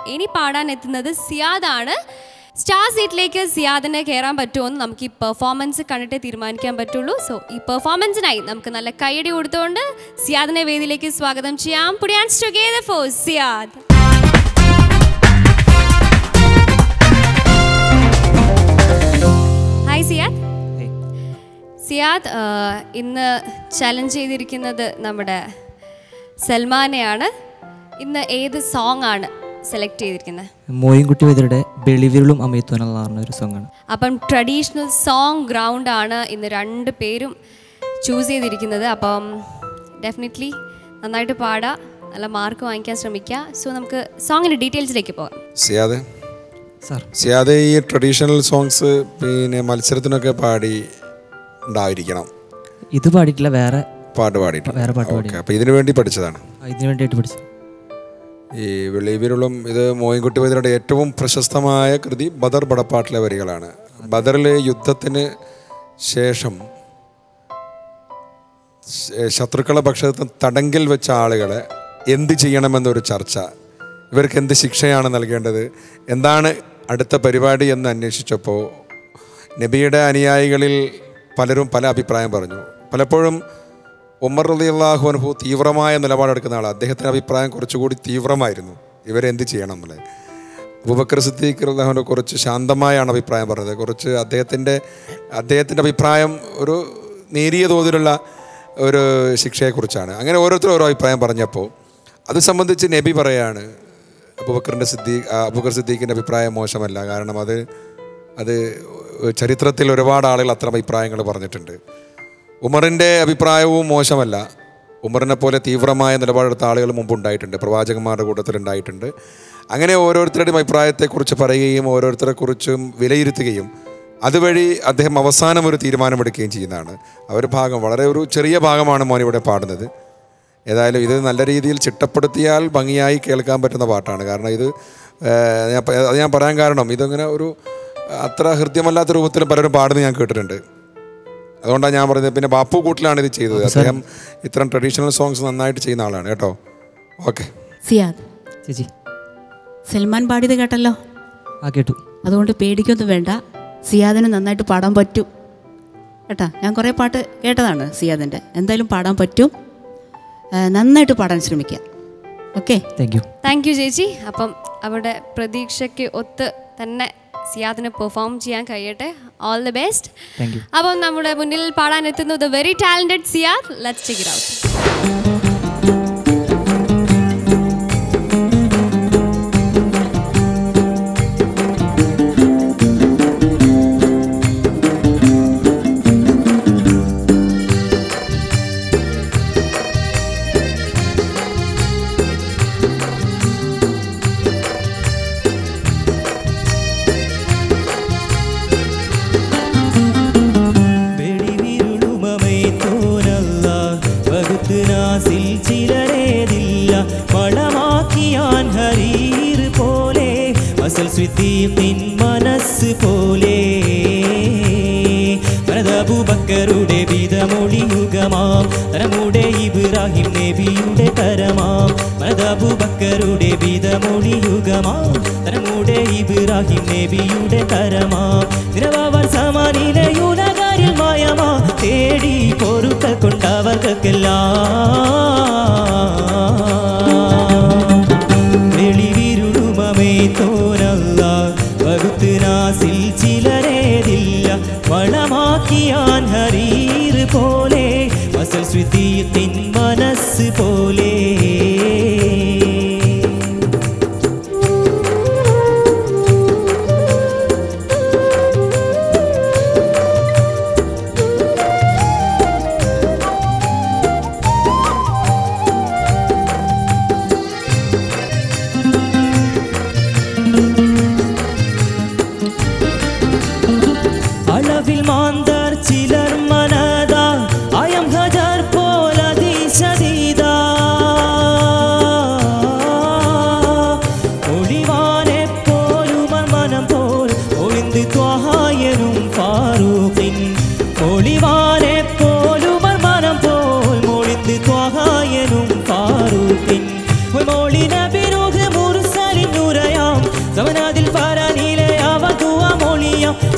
ഇനി പാടാൻ എത്തുന്നത് സിയാദാണ് സ്റ്റാർ സീറ്റിലേക്ക് സിയാദിന് കയറാൻ പറ്റുമോ എന്ന് നമുക്ക് ഈ പെർഫോമൻസ് കണ്ടിട്ടേ തീരുമാനിക്കാൻ പറ്റുള്ളൂ സോ ഈ പെർഫോമൻസിനായി നമുക്ക് നല്ല കൈയടി കൊടുത്തുകൊണ്ട് സിയാദിനെ വേദിയിലേക്ക് സ്വാഗതം ചെയ്യാം പുടിയാൻസ് together for Siyad hi Siyad Siyad ആ, ഇന്ന് ചലഞ്ച് ചെയ്തിരിക്കുന്നത് നമ്മുടെ സൽമാനെയാണ് ഇന്ന് ഏത് സോങ് ആണ് സെലക്ട് ചെയ്തിരിക്കുന്നത് മോയിൻകുട്ടി വൈദ്യരുടെ ബെളിവിരളും അമയത്വൻ എന്ന് പറഞ്ഞ ഒരു സോങ്ങാണ് അപ്പം ട്രഡീഷണൽ സോങ് ഗ്രൗണ്ട് ആണ് ഇന്ന് രണ്ട് പേരും ചൂസ് ചെയ്തിരിക്കുന്നത് അപ്പം ഡെഫിനറ്റ്ലി നന്നായിട്ട് പാടുക നല്ല മാർക്ക് വാങ്ങിക്കാൻ ശ്രമിക്കുക സോ നമുക്ക് സോങ്ങിൻ്റെ ഡീറ്റെയിൽസിലേക്ക് പോകാം സിയാദെ സാർ സിയാദെ ഈ ട്രഡീഷണൽ സോങ്സ് പിന്നെ മത്സരത്തിനൊക്കെ പാടി ഉണ്ടായിരിക്കണം ഇത് പാടിയിട്ടില്ല വേറെ പാട്ട് പാടിയിട്ട് വേറെ പാട്ട് ഓക്കെ അപ്പോൾ ഇതിനു വേണ്ടി പഠിച്ചതാണ് ആ, ഇതിനു വേണ്ടിയിട്ട് പഠിച്ചു ഈ വെളിവിരുളും ഇത് മോയിൻകുട്ടി വൈദ്യരുടെ ഏറ്റവും പ്രശസ്തമായ കൃതി ബദർ ബടപ്പാട്ടിലെ വരികളാണ് ബദറിലെ യുദ്ധത്തിന് ശേഷം ശ- ശത്രുക്കളെ പക്ഷത്ത് തടങ്കിൽ വെച്ച ആളുകളെ എന്ത് ചെയ്യണമെന്നൊരു ചർച്ച ഇവർക്ക് എന്ത് ശിക്ഷയാണ് നൽകേണ്ടത് എന്താണ് അടുത്ത പരിപാടി എന്ന് അന്വേഷിച്ചപ്പോൾ നബിയുടെ അനുയായികളിൽ പലരും പല അഭിപ്രായം പറഞ്ഞു പലപ്പോഴും ഉമർ റലി അള്ളാഹു അനുഭവ തീവ്രമായ നിലപാടെടുക്കുന്ന ആൾ അദ്ദേഹത്തിൻ്റെ അഭിപ്രായം കുറച്ചുകൂടി തീവ്രമായിരുന്നു ഇവരെന്ത് ചെയ്യണം എന്നുള്ളത് അബൂബക്കർ സിദ്ദീഖ് അള്ളാഹുവിനെ കുറച്ച് ശാന്തമായാണ് അഭിപ്രായം പറഞ്ഞത് കുറച്ച് അദ്ദേഹത്തിൻ്റെ അദ്ദേഹത്തിൻ്റെ അഭിപ്രായം ഒരു നേരിയ തോതിലുള്ള ഒരു ശിക്ഷയെക്കുറിച്ചാണ് അങ്ങനെ ഓരോരുത്തരും ഓരോ അഭിപ്രായം പറഞ്ഞപ്പോൾ അത് സംബന്ധിച്ച് നബി പറയാണ് അബൂബക്കറിൻ്റെ സിദ്ദീഖ് ആ, അബൂബക്കർ സിദ്ദീഖിൻ്റെ അഭിപ്രായം മോശമല്ല കാരണം അത് അത് ചരിത്രത്തിൽ ഒരുപാട് ആളുകൾ അത്തരം അഭിപ്രായങ്ങൾ പറഞ്ഞിട്ടുണ്ട് ഉമറിൻ്റെ അഭിപ്രായവും മോശമല്ല ഉമറിനെ പോലെ തീവ്രമായ നിലപാടെടുത്ത ആളുകൾ മുമ്പ് ഉണ്ടായിട്ടുണ്ട് പ്രവാചകന്മാരുടെ കൂട്ടത്തിൽ ഉണ്ടായിട്ടുണ്ട് അങ്ങനെ ഓരോരുത്തരുടെയും അഭിപ്രായത്തെക്കുറിച്ച് പറയുകയും ഓരോരുത്തരെക്കുറിച്ചും വിലയിരുത്തുകയും അതുവഴി അദ്ദേഹം അവസാനം ഒരു തീരുമാനമെടുക്കുകയും ചെയ്യുന്നതാണ് ആ ഒരു ഭാഗം വളരെ ഒരു ചെറിയ ഭാഗമാണ് മോൻ ഇവിടെ പാടുന്നത് ഏതായാലും ഇത് നല്ല രീതിയിൽ ചിട്ടപ്പെടുത്തിയാൽ ഭംഗിയായി കേൾക്കാൻ പറ്റുന്ന പാട്ടാണ് കാരണം ഇത് ഏഹ്, ഞാൻ പ- അത് ഞാൻ പറയാൻ കാരണം ഇതിങ്ങനെ ഒരു അത്ര ഹൃദ്യമല്ലാത്ത രൂപത്തിൽ പലരും പാടുന്നത് ഞാൻ കേട്ടിട്ടുണ്ട് അതുകൊണ്ടാണ് ഞാൻ പറഞ്ഞത് പിന്നെ ബാപ്പു കൂട്ടിലാണ് ഇത് ചെയ്തത് അദ്ദേഹം ഇത്തരം ട്രഡീഷണൽ സോങ്സ് നന്നായിട്ട് ചെയ്യുന്ന ആളാണ് കേട്ടോ ഓക്കെ സിയാദ് ചേച്ചി സൽമാൻ പാടിയത് കേട്ടല്ലോ ആ കേട്ടു അതുകൊണ്ട് പേടിക്കൊന്നും വേണ്ട സിയാദിന് നന്നായിട്ട് പാടാൻ പറ്റും കേട്ടാ ഞാൻ കുറേ പാട്ട് കേട്ടതാണ് സിയാദിൻ്റെ എന്തായാലും പാടാൻ പറ്റും ആ, നന്നായിട്ട് പാടാൻ ശ്രമിക്കുക okay thank you thank you ചേച്ചി അപ്പം അവിടെ പ്രതീക്ഷയ്ക്ക് ഒത്ത് തന്നെ സിയാദിന് പെർഫോം ചെയ്യാൻ കഴിയട്ടെ all the best thank you അപ്പം നമ്മുടെ മുന്നിൽ പാടാൻ എത്തുന്നത് very talented Siyad let's check it out വെടിവിരുളുമമേത്തോനല്ല വകുത്ത് നാസിൽ ചിലരേതില്ല മണമാക്കിയാൻ ഹരീർ പോലെ അസൽ സ്വിദ്ദീഖിൻ മനസ്സ് പോലെ ഭരതബൂബക്കറുടെ വിധമൊഴിയുഗമാം തരമുടെ ഇബ്രാഹിം നബിയുടെ കരമാം ഭരതബൂബക്കറുടെ വിധമൊഴിയുഗമാം തരമുടെ ഇബ്രാഹിം നബിയുടെ കരമാം നിരവർ സമാനിലയുലകാരിൽ മായമാ തേടി പൊറുക്ക കൊണ്ടവർക്കെല്ലാം വെളിവിരുളുമമേ തോനല്ല വകുത്ത് നാസിൽ ചിലരേതില്ല മണമാക്കിയാൻ ഹരീർ പോലെ അസൽ സ്വിതീയത്തിൻ മനസ്സ് പോലെ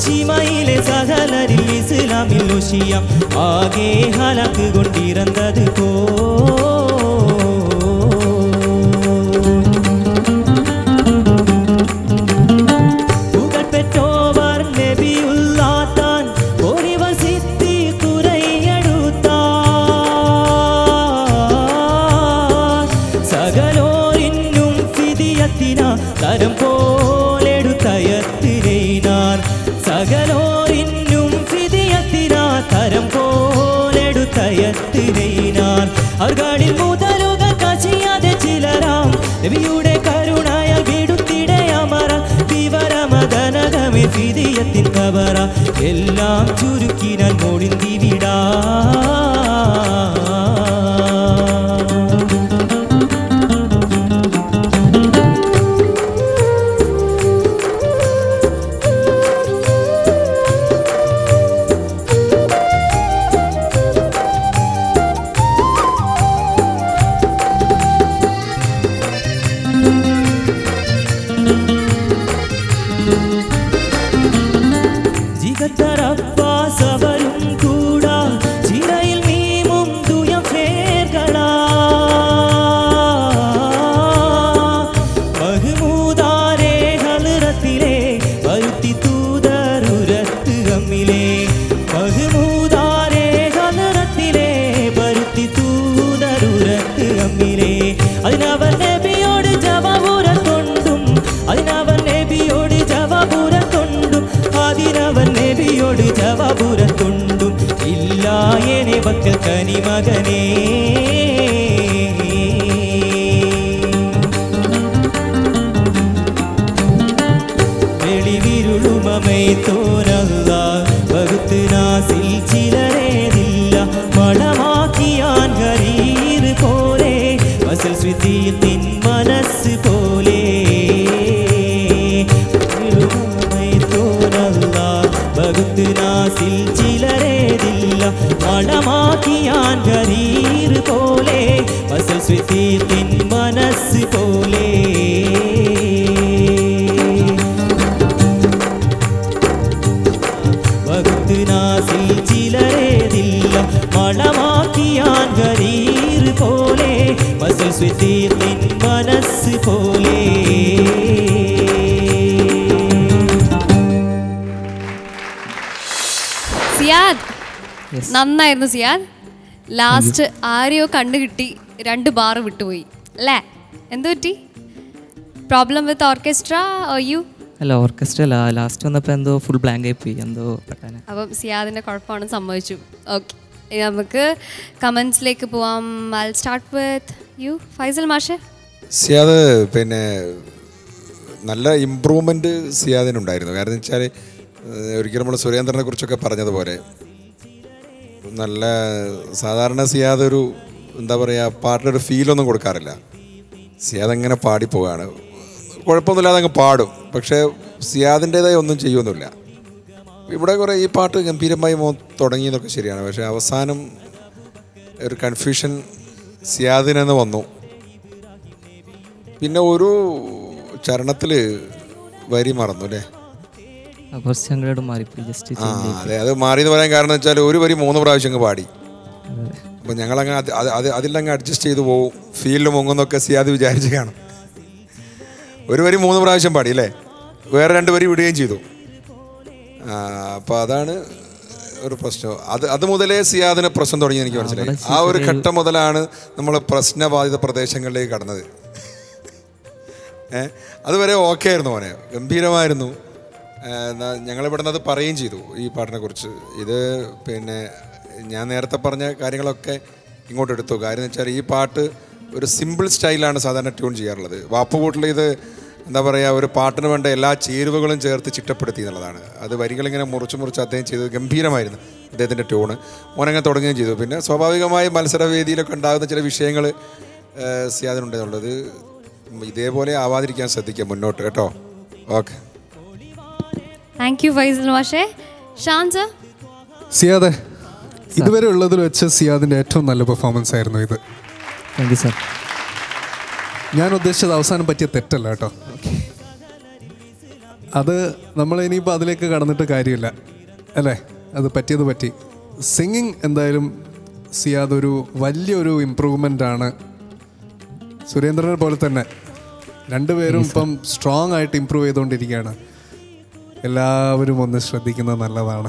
ഉച്ചിമയിലെ സകലരിൽ ഇസ്ലാമിൽ ഉഷിയം ആകെ ഹലക്ക് കൊണ്ടിരുന്നത് പോ പുകഴ്പെറ്റോവർ നബിയുള്ളാത്താൻ ഒരിവർ സിദ്ധി തുറയടുത്താൻ സകലോരിന്നും ഫിദിയത്തിന തരം പോലെടുത്തയത്തിരയിനാർ സകലോരിന്നും ഫിദിയത്തിന തരം പോലെടുത്തയത്തിരയിനാർ അർഗാടിൽ മുതലുകൾ കശിയാതെ ചിലരാം നബിയുടെ കരുണയ വിടുത്തിടെ അമര വിവരമദനകമേ ഫിദിയത്തിൻ കവറ എല്ലാം ചുരുക്കിനാൽ മോടിന്തി വിടാ ജിഗത്തറപ്പാസവരും കൂടാ ചിറയിൽ മീമും ദുയം ഫേർകളാ ബഹുമൂതാരേ ഹലറത്തിലെ വരുത്തി തൂതറുരത്ത് അമ്മിലെ ബഹുമൂതാരേ ഹലറത്തിലെ വരുത്തി തൂതറുരത്ത് അമ്മിലെ അതിനവർ നബിയോട് ജവാബുരം കൊണ്ടും അതിനവർ നബിയോട് ജവാബുരം കൊണ്ടും അതിനവർ നബിയോട് ജവാബുരം കൊണ്ടും ഇല്ല എനെ വക്കൽ കനിമകനേ വെളിവിരുളുമമേ തോരല്ല വകുത്ത് നാസിൽ ചിലരേതില്ല മണമാക്കിയാൻ ഹരീർ പോലെ മസൽ സ്വിതിയത്തിൻ മനസ്സ് പോലെ വെളിവിരുളുമമേ തോരല്ല വകുത്ത് നാസിൽ ചിലരേതില്ല മണമാക്കിയാൻ ഹരീർ പോലെ മസൽ സ്വിതിയത്തിൻ മനസ്സ് പോലെ വകുത്ത് നാസിൽ ചിലരേതില്ല മണമാക്കിയാൻ ഗരീർ പോലെ മസൽ സ്വിതീർത്തിൻ മനസ്സ് പോലെ സിയാദ് Yes. നന്നായിരുന്നു സിയാദ് ലാസ്റ്റ് ആരെയോ കണ്ടു കിട്ടി രണ്ട് ബാർ വിട്ടുപോയി അല്ലേ എന്തു പറ്റി പ്രോബ്ലം വിത്ത് ഓർക്കസ്ട്ര യു അല്ല ഓർക്കസ്ട്ര അല്ല ലാസ്റ്റ് വന്നപ്പോൾ എന്തോ ഫുൾ ബ്ലാങ്ക് ആയി പോയി എന്തോ പെട്ടെന്ന് അപ്പം സിയാദിൻ്റെ കുഴപ്പമാണ് സംഭവിച്ചു ഓക്കെ നമുക്ക് കമൻസിലേക്ക് പോവാം I start with you Faisal മാഷെ സിയാദ് പിന്നെ നല്ല ഇമ്പ്രൂവ്മെൻറ്റ് സിയാദിനുണ്ടായിരുന്നു കാരണം വെച്ചാൽ ഒരിക്കലും നമ്മൾ സുരേന്ദ്രനെ കുറിച്ചൊക്കെ പറഞ്ഞതുപോലെ നല്ല സാധാരണ സിയാദ് ഒരു എന്താ പറയുക പാട്ടിനൊരു ഫീലൊന്നും കൊടുക്കാറില്ല സിയാദ് അങ്ങനെ പാടിപ്പോവാണ് കുഴപ്പമൊന്നുമില്ലാതെ അങ്ങ് പാടും പക്ഷേ സിയാദിൻ്റേതായി ഒന്നും ചെയ്യുമൊന്നുമില്ല ഇവിടെ കുറേ ഈ പാട്ട് ഗംഭീരമായി മോ തുടങ്ങിയെന്നൊക്കെ ശരിയാണ് പക്ഷേ അവസാനം ഒരു കൺഫ്യൂഷൻ സിയാദിനെന്ന് വന്നു പിന്നെ ഒരു ചരണത്തിൽ വരി മറന്നു അല്ലേ ആ, കുറച്ച് അങ്ങോട്ട് മാറിപ്പോയി ജസ്റ്റ് ആ അതെ അത് മാറി എന്ന് പറയാൻ കാരണം വെച്ചാൽ ഒരു വരി മൂന്ന് പ്രാവശ്യം അങ്ങ് പാടി അപ്പം ഞങ്ങളങ്ങ് അത് അത് അത് അതിലങ്ങ് അഡ്ജസ്റ്റ് ചെയ്ത് പോവും ഫീൽഡ് മുങ്ങുന്നൊക്കെ സിയാദ് വിചാരിച്ച് കാണും ഒരു വരി മൂന്ന് പ്രാവശ്യം പാടി അല്ലേ വേറെ രണ്ട് വരി വിടുകയും ചെയ്തു അപ്പോൾ അതാണ് ഒരു പ്രശ്നം അത് അത് മുതലേ സിയാദിന് പ്രശ്നം തുടങ്ങി എനിക്ക് മനസ്സിലായി ആ ഒരു ഘട്ടം മുതലാണ് നമ്മൾ പ്രശ്നബാധിത പ്രദേശങ്ങളിലേക്ക് കടന്നത് ഏ അതുവരെ ഓക്കെ ആയിരുന്നു മോനെ ഗംഭീരമായിരുന്നു ഞങ്ങൾ ഇവിടെ അത് പറയുകയും ചെയ്തു ഈ പാട്ടിനെ കുറിച്ച് ഇത് പിന്നെ ഞാൻ നേരത്തെ പറഞ്ഞ കാര്യങ്ങളൊക്കെ ഇങ്ങോട്ട് എടുത്തു കാര്യം എന്ന് വെച്ചാൽ ഈ പാട്ട് ഒരു സിമ്പിൾ സ്റ്റൈലാണ് സാധാരണ ട്യൂൺ ചെയ്യാറുള്ളത് വാപ്പുകൂട്ടിൽ ഇത് എന്താ പറയുക ഒരു പാട്ടിന് വേണ്ട എല്ലാ ചേരുവകളും ചേർത്ത് ചിട്ടപ്പെടുത്തി എന്നുള്ളതാണ് അത് വരികളിങ്ങനെ മുറിച്ച് മുറിച്ച് അദ്ദേഹം ചെയ്തത് ഗംഭീരമായിരുന്നു അദ്ദേഹത്തിൻ്റെ ട്യൂണ് മോനങ്ങനെ തുടങ്ങുകയും ചെയ്തു പിന്നെ സ്വാഭാവികമായി മത്സരവേദിയിലൊക്കെ ഉണ്ടാകുന്ന ചില വിഷയങ്ങൾ സിയാദിനുണ്ടെന്നുള്ളത് ഇതേപോലെ ആവാതിരിക്കാൻ ശ്രദ്ധിക്കുക മുന്നോട്ട് കേട്ടോ ഓക്കെ താങ്ക് യു ഫൈസൽ മാഷെ ഷാൻ സർ സിയാദെ ഇതുവരെ ഉള്ളതിൽ വെച്ച് സിയാദിന്റെ ഏറ്റവും നല്ല പെർഫോമൻസ് ആയിരുന്നു ഇത് താങ്ക് യു സാർ ഞാൻ ഉദ്ദേശിച്ചത് അവസാനം പറ്റിയ തെറ്റല്ല കേട്ടോ അത് നമ്മൾ ഇനിയിപ്പോൾ അതിലേക്ക് കടന്നിട്ട് കാര്യമില്ല അല്ലേ അത് പറ്റിയത് പറ്റി സിംഗിങ് എന്തായാലും സിയാദ് ഒരു വലിയൊരു ഇമ്പ്രൂവ്മെൻ്റ് ആണ് സുരേന്ദ്രനെ പോലെ തന്നെ രണ്ടുപേരും ഇപ്പം സ്ട്രോങ് ആയിട്ട് ഇമ്പ്രൂവ് ചെയ്തുകൊണ്ടിരിക്കുകയാണ് എല്ലാവരും ഒന്ന് ശ്രദ്ധിക്കുന്നത് നല്ലതാണ്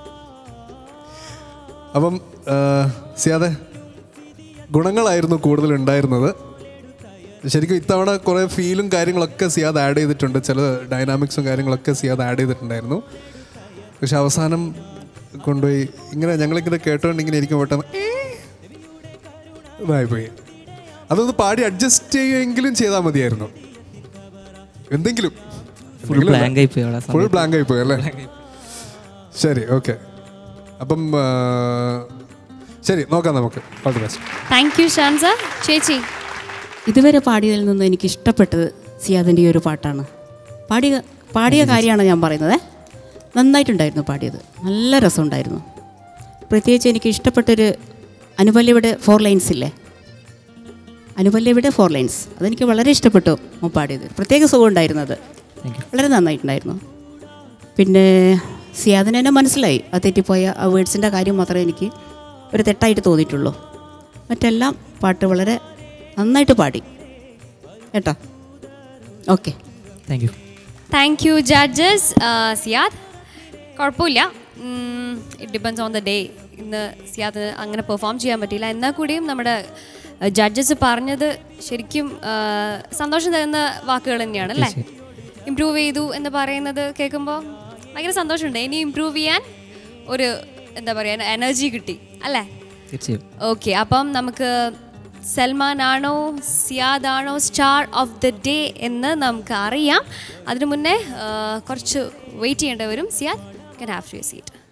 അപ്പം ആ, സിയാദെ ഗുണങ്ങളായിരുന്നു കൂടുതൽ ഉണ്ടായിരുന്നത് ശരിക്കും ഇത്തവണ കുറേ ഫീലും കാര്യങ്ങളൊക്കെ സിയാദ് ആഡ് ചെയ്തിട്ടുണ്ട് ചില ഡൈനാമിക്സും കാര്യങ്ങളൊക്കെ സിയാദ് ആഡ് ചെയ്തിട്ടുണ്ടായിരുന്നു പക്ഷെ അവസാനം കൊണ്ടുപോയി ഇങ്ങനെ ഞങ്ങളിങ്ങനെ കേട്ടോണ്ട് ഇങ്ങനെ ഇരിക്കും പെട്ടെന്ന് ഇതായിപ്പോയി അതൊന്ന് പാടി അഡ്ജസ്റ്റ് ചെയ്യുമെങ്കിലും ചെയ്താൽ മതിയായിരുന്നു എന്തെങ്കിലും ഫുൾ ബ്ലാങ്ക് ആയി പോയി അവിടെ ആ ഫുൾ സമയത്ത്. ബ്ലാങ്ക് ആയി പോയി അല്ലേ ശരി ഓക്കെ അപ്പം ആ, ശരി നോക്കാം നമുക്ക് all the best thank you Shansa ചേച്ചി ഇതുവരെ പാടിയതിൽ നിന്ന് എനിക്ക് ഇഷ്ടപ്പെട്ടത് സിയാദിൻ്റെ ഈ ഒരു പാട്ടാണ് പാടിയ പാടിയ കാര്യമാണ് ഞാൻ പറയുന്നത് നന്നായിട്ടുണ്ടായിരുന്നു പാടിയത് നല്ല രസമുണ്ടായിരുന്നു പ്രത്യേകിച്ച് എനിക്ക് ഇഷ്ടപ്പെട്ടൊരു അനുപല്ലയുടെ ഫോർ ലൈൻസ് ഇല്ലേ അനുപല്ലയുടെ ഫോർ ലൈൻസ് അതെനിക്ക് വളരെ ഇഷ്ടപ്പെട്ടു മോൻ പാടിയത് പ്രത്യേക സുഖം ഉണ്ടായിരുന്നത് Thank you. വളരെ നന്നായിട്ടുണ്ടായിരുന്നു പിന്നെ സിയാദിന് എന്നെ മനസ്സിലായി ആ തെറ്റിപ്പോയ ആ വേർഡ്സിൻ്റെ കാര്യം മാത്രമേ എനിക്ക് ഒരു തെറ്റായിട്ട് തോന്നിയിട്ടുള്ളൂ മറ്റെല്ലാം പാട്ട് വളരെ നന്നായിട്ട് പാടി കേട്ടോ okay thank you thank you judges Siyad കുഴപ്പമില്ല it depends on the day ഇന്ന് സിയാദ് അങ്ങനെ പെർഫോം ചെയ്യാൻ പറ്റിയില്ല എന്നാൽ കൂടിയും നമ്മുടെ ജഡ്ജസ് പറഞ്ഞത് ശരിക്കും ആ, സന്തോഷം തരുന്ന വാക്കുകൾ തന്നെയാണ് അല്ലേ ഇമ്പ്രൂവ് ചെയ്തു എന്ന് പറയുന്നത് കേൾക്കുമ്പോൾ ഭയങ്കര സന്തോഷമുണ്ട് ഇനി ഇമ്പ്രൂവ് ചെയ്യാൻ ഒരു എന്താ പറയുക എനർജി കിട്ടി അല്ലേ തീർച്ചയായും ഓക്കെ അപ്പം നമുക്ക് സൽമാൻ ആണോ സിയാദ് ആണോ സ്റ്റാർ ഓഫ് ദ ഡേ എന്ന് നമുക്ക് അറിയാം അതിനു മുന്നേ ആ, കുറച്ച് വെയിറ്റ് ചെയ്യേണ്ടി വരും Siyad can have to seat